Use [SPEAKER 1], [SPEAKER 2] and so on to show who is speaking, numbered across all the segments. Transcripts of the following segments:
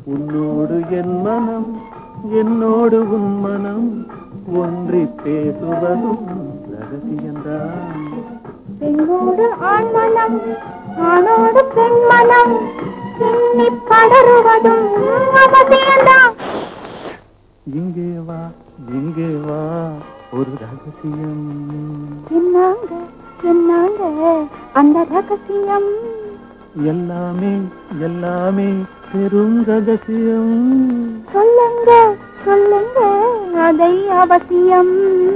[SPEAKER 1] உன்னோடு என் மனம் என்னோடு உன் மனம் ஒன்றி பேசுவதும் ரகசியம்தான்
[SPEAKER 2] பெண்ணோடு ஆண் மனம் ஆணோடு பெண் மனம் பின்னி படருவதும் அவசியம்தான்
[SPEAKER 1] இங்கே வா இங்கே வா ஒரு ரகசியம்
[SPEAKER 2] என்னாங்க என்னாங்க அந்த ரகசியம்
[SPEAKER 1] எல்லாமே எல்லாமே பெரும் ரகசியம்
[SPEAKER 2] சொல்லுங்க சொல்லுங்க அதை அவசியம்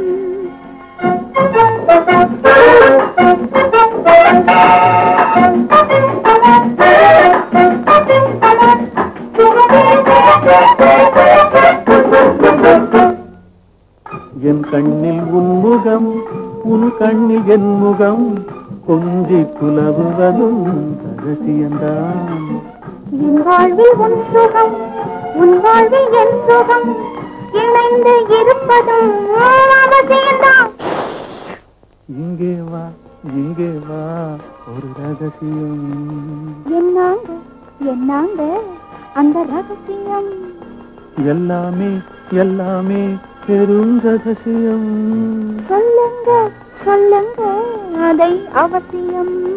[SPEAKER 1] என் கண்ணில் உன் முகம் உன் கண்ணில் என் முகம் கொஞ்சி புலவுவதும் ரகசியம்தான்
[SPEAKER 2] என் வாழ்வில் உன் சுகம் உன் வாழ்வில் என் சுகம் இணைந்து இருப்பதும் அவசியம்தான்
[SPEAKER 1] இங்கே வா இங்கே வா ஒரு ரகசியம்
[SPEAKER 2] என்னாங்க என்னாங்க அந்த ரகசியம்
[SPEAKER 1] எல்லாமே எல்லாமே பெரும் ரகசியம்
[SPEAKER 2] சொல்லுங்க சொல்லுங்க அதை அவசியம்